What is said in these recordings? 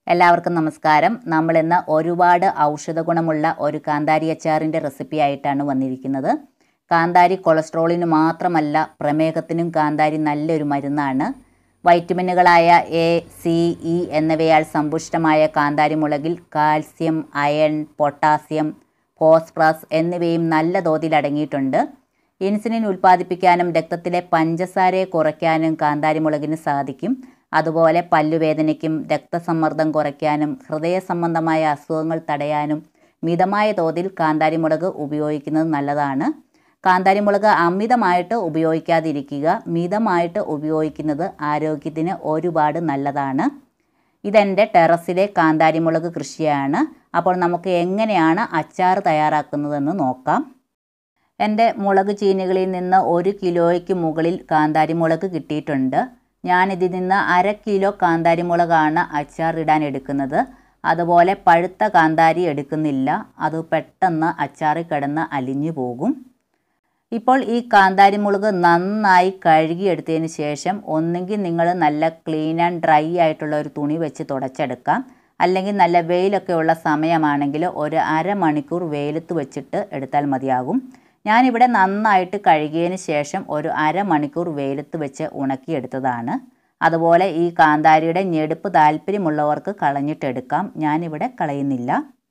എല്ലാവർക്കും നമസ്കാരം നമ്മൾ ഇന്ന് ഒരുപാട് ഔഷധ ഗുണമുള്ള ഒരു കാന്താരി അച്ചാറിൻ്റെ റെസിപ്പി ആയിട്ടാണ് വന്നിരിക്കുന്നത് കാന്താരി കൊളസ്ട്രോളിന് മാത്രമല്ല പ്രമേഹത്തിനും കാന്താരി നല്ലൊരു മരുന്നാണ് വൈറ്റമിനുകളായ എ സി ഇ എന്നിവയാൽ സമ്പുഷ്ടമായ കാന്താരി മുളകിൽ കാൽസ്യം അയൺ പൊട്ടാസ്യം ഫോസ്ഫറസ് എന്നിവയും നല്ല തോതിൽ അടങ്ങിയിട്ടുണ്ട് ഇൻസുലിൻ ഉൽപ്പാദിപ്പിക്കാനും രക്തത്തിലെ പഞ്ചസാരയെ കുറയ്ക്കാനും കാന്താരി മുളകിന് സാധിക്കും അതുപോലെ പല്ലുവേദനയ്ക്കും രക്തസമ്മർദ്ദം കുറയ്ക്കാനും ഹൃദയ സംബന്ധമായ അസുഖങ്ങൾ തടയാനും മിതമായ തോതിൽ കാന്താരി മുളക് ഉപയോഗിക്കുന്നത് നല്ലതാണ് കാന്താരി മുളക് അമിതമായിട്ട് ഉപയോഗിക്കാതിരിക്കുക മിതമായിട്ട് ഉപയോഗിക്കുന്നത് ആരോഗ്യത്തിന് ഒരുപാട് നല്ലതാണ് ഇതെൻ്റെ ടെറസിലെ കാന്താരി മുളക് കൃഷിയാണ് അപ്പോൾ നമുക്ക് എങ്ങനെയാണ് അച്ചാർ തയ്യാറാക്കുന്നതെന്ന് നോക്കാം എൻ്റെ മുളക് ചീനികളിൽ നിന്ന് ഒരു കിലോയ്ക്ക് മുകളിൽ കാന്താരി മുളക് കിട്ടിയിട്ടുണ്ട് ഞാനിതിൽ നിന്ന് അര കിലോ കാന്താരി മുളകാണ് അച്ചാർ ഇടാൻ എടുക്കുന്നത് അതുപോലെ പഴുത്ത കാന്താരി എടുക്കുന്നില്ല അത് പെട്ടെന്ന് അച്ചാറിൽ കിടന്ന് അലിഞ്ഞു പോകും ഇപ്പോൾ ഈ കാന്താരി മുളക് നന്നായി കഴുകിയെടുത്തതിന് ശേഷം ഒന്നുകിൽ നിങ്ങൾ നല്ല ക്ലീൻ ആൻഡ് ഡ്രൈ ആയിട്ടുള്ള ഒരു തുണി വെച്ച് തുടച്ചെടുക്കാം അല്ലെങ്കിൽ നല്ല വെയിലൊക്കെ ഉള്ള സമയമാണെങ്കിൽ ഒരു അരമണിക്കൂർ വെയിലത്ത് വെച്ചിട്ട് എടുത്താൽ മതിയാകും ഞാനിവിടെ നന്നായിട്ട് കഴുകിയതിന് ശേഷം ഒരു അരമണിക്കൂർ വെയിലത്ത് വെച്ച് ഉണക്കിയെടുത്തതാണ് അതുപോലെ ഈ കാന്താരിയുടെ ഞെടുപ്പ് താല്പര്യമുള്ളവർക്ക് കളഞ്ഞിട്ടെടുക്കാം ഞാനിവിടെ കളയുന്നില്ല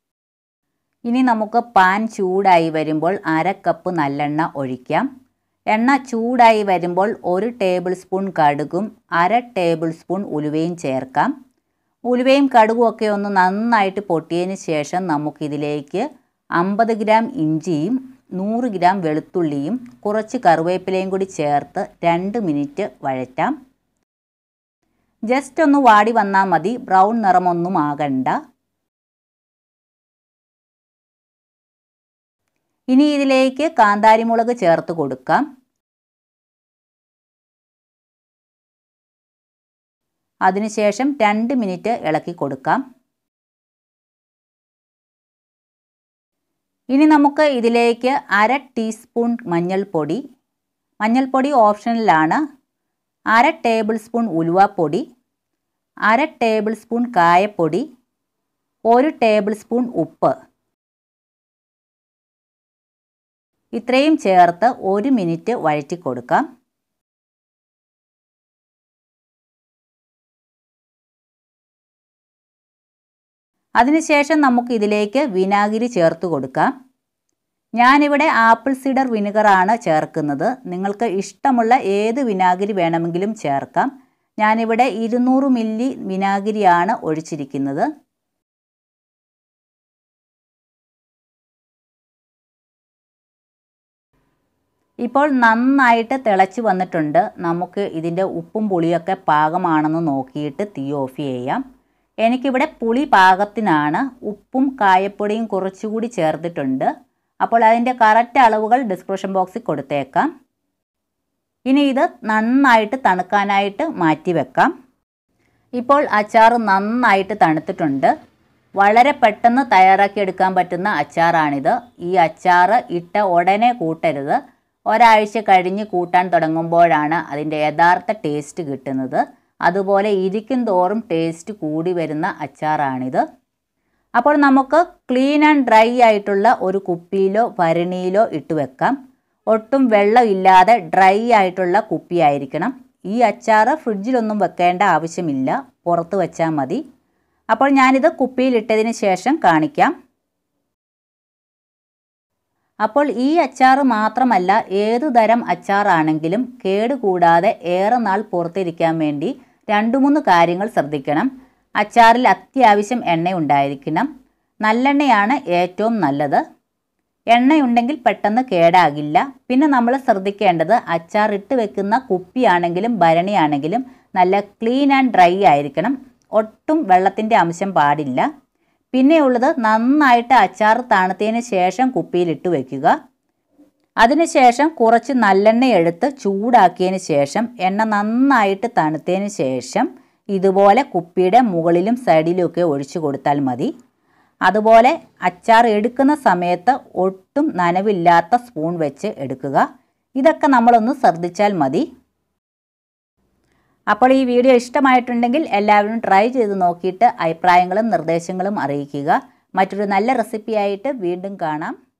ഇനി നമുക്ക് പാൻ ചൂടായി വരുമ്പോൾ അര കപ്പ് നല്ലെണ്ണ ഒഴിക്കാം എണ്ണ ചൂടായി വരുമ്പോൾ ഒരു ടേബിൾ സ്പൂൺ കടുകും അര ടേബിൾ സ്പൂൺ ഉലുവയും ചേർക്കാം ഉലുവയും കടുകും ഒക്കെ ഒന്ന് നന്നായിട്ട് പൊട്ടിയതിന് ശേഷം നമുക്കിതിലേക്ക് അമ്പത് ഗ്രാം ഇഞ്ചിയും നൂറ് ഗ്രാം വെളുത്തുള്ളിയും കുറച്ച് കറിവേപ്പിലയും കൂടി ചേർത്ത് രണ്ട് മിനിറ്റ് വഴറ്റാം ജസ്റ്റ് ഒന്ന് വാടി വന്നാൽ മതി ബ്രൗൺ നിറമൊന്നും ആകണ്ട ഇനി ഇതിലേക്ക് കാന്താരിമുളക് ചേർത്ത് കൊടുക്കാം അതിനുശേഷം രണ്ട് മിനിറ്റ് ഇളക്കി കൊടുക്കാം ഇനി നമുക്ക് ഇതിലേക്ക് അര ടീസ്പൂൺ മഞ്ഞൾപ്പൊടി മഞ്ഞൾപ്പൊടി ഓപ്ഷനിലാണ് അര ടേബിൾ സ്പൂൺ ഉലുവാപ്പൊടി അര ടേബിൾ സ്പൂൺ കായപ്പൊടി ഒരു ടേബിൾ സ്പൂൺ ഉപ്പ് ഇത്രയും ചേർത്ത് ഒരു മിനിറ്റ് വഴറ്റി കൊടുക്കാം അതിനുശേഷം നമുക്ക് ഇതിലേക്ക് വിനാഗിരി ചേർത്ത് കൊടുക്കാം ഞാനിവിടെ ആപ്പിൾ സിഡർ വിനെഗറാണ് ചേർക്കുന്നത് നിങ്ങൾക്ക് ഇഷ്ടമുള്ള ഏത് വിനാഗിരി വേണമെങ്കിലും ചേർക്കാം ഞാനിവിടെ ഇരുന്നൂറ് മില്ലി വിനാഗിരിയാണ് ഒഴിച്ചിരിക്കുന്നത് ഇപ്പോൾ നന്നായിട്ട് തിളച്ച് വന്നിട്ടുണ്ട് നമുക്ക് ഇതിൻ്റെ ഉപ്പും പുളിയൊക്കെ പാകമാണെന്ന് നോക്കിയിട്ട് തീ ഓഫ് ചെയ്യാം എനിക്കിവിടെ പുളി പാകത്തിനാണ് ഉപ്പും കായപ്പൊടിയും കുറച്ചുകൂടി ചേർത്തിട്ടുണ്ട് അപ്പോൾ അതിൻ്റെ കറക്റ്റ് അളവുകൾ ഡിസ്ക്രിപ്ഷൻ ബോക്സിൽ കൊടുത്തേക്കാം ഇനി ഇത് നന്നായിട്ട് തണുക്കാനായിട്ട് മാറ്റി വെക്കാം ഇപ്പോൾ അച്ചാർ നന്നായിട്ട് തണുത്തിട്ടുണ്ട് വളരെ പെട്ടെന്ന് തയ്യാറാക്കിയെടുക്കാൻ പറ്റുന്ന അച്ചാറാണിത് ഈ അച്ചാർ ഇട്ട ഉടനെ കൂട്ടരുത് ഒരാഴ്ച കഴിഞ്ഞ് കൂട്ടാൻ തുടങ്ങുമ്പോഴാണ് അതിൻ്റെ യഥാർത്ഥ ടേസ്റ്റ് കിട്ടുന്നത് അതുപോലെ ഇരിക്കും തോറും ടേസ്റ്റ് കൂടി വരുന്ന അച്ചാറാണിത് അപ്പോൾ നമുക്ക് ക്ലീൻ ആൻഡ് ഡ്രൈ ആയിട്ടുള്ള ഒരു കുപ്പിയിലോ ഭരണിയിലോ ഇട്ട് വെക്കാം ഒട്ടും വെള്ളമില്ലാതെ ഡ്രൈ ആയിട്ടുള്ള കുപ്പിയായിരിക്കണം ഈ അച്ചാർ ഫ്രിഡ്ജിലൊന്നും വെക്കേണ്ട ആവശ്യമില്ല പുറത്ത് വെച്ചാൽ മതി അപ്പോൾ ഞാനിത് കുപ്പിയിലിട്ടതിന് ശേഷം കാണിക്കാം അപ്പോൾ ഈ അച്ചാർ മാത്രമല്ല ഏതു തരം അച്ചാറാണെങ്കിലും കേടുകൂടാതെ ഏറെ നാൾ പുറത്തിരിക്കാൻ വേണ്ടി രണ്ട് മൂന്ന് കാര്യങ്ങൾ ശ്രദ്ധിക്കണം അച്ചാറിൽ അത്യാവശ്യം എണ്ണ ഉണ്ടായിരിക്കണം നല്ലെണ്ണയാണ് ഏറ്റവും നല്ലത് എണ്ണയുണ്ടെങ്കിൽ പെട്ടെന്ന് കേടാകില്ല പിന്നെ നമ്മൾ ശ്രദ്ധിക്കേണ്ടത് അച്ചാർ ഇട്ട് വെക്കുന്ന കുപ്പിയാണെങ്കിലും ഭരണിയാണെങ്കിലും നല്ല ക്ലീൻ ആൻഡ് ഡ്രൈ ആയിരിക്കണം ഒട്ടും വെള്ളത്തിൻ്റെ അംശം പാടില്ല പിന്നെയുള്ളത് നന്നായിട്ട് അച്ചാർ തണുത്തതിന് ശേഷം കുപ്പിയിലിട്ട് വയ്ക്കുക അതിനുശേഷം കുറച്ച് നല്ലെണ്ണ എടുത്ത് ചൂടാക്കിയതിന് ശേഷം എണ്ണ നന്നായിട്ട് തണുത്തതിന് ശേഷം ഇതുപോലെ കുപ്പിയുടെ മുകളിലും സൈഡിലുമൊക്കെ ഒഴിച്ചു കൊടുത്താൽ മതി അതുപോലെ അച്ചാർ എടുക്കുന്ന സമയത്ത് ഒട്ടും നനവില്ലാത്ത സ്പൂൺ വെച്ച് എടുക്കുക ഇതൊക്കെ നമ്മളൊന്ന് ശ്രദ്ധിച്ചാൽ മതി അപ്പോൾ ഈ വീഡിയോ ഇഷ്ടമായിട്ടുണ്ടെങ്കിൽ എല്ലാവരും ട്രൈ ചെയ്ത് നോക്കിയിട്ട് അഭിപ്രായങ്ങളും നിർദ്ദേശങ്ങളും അറിയിക്കുക മറ്റൊരു നല്ല റെസിപ്പിയായിട്ട് വീണ്ടും കാണാം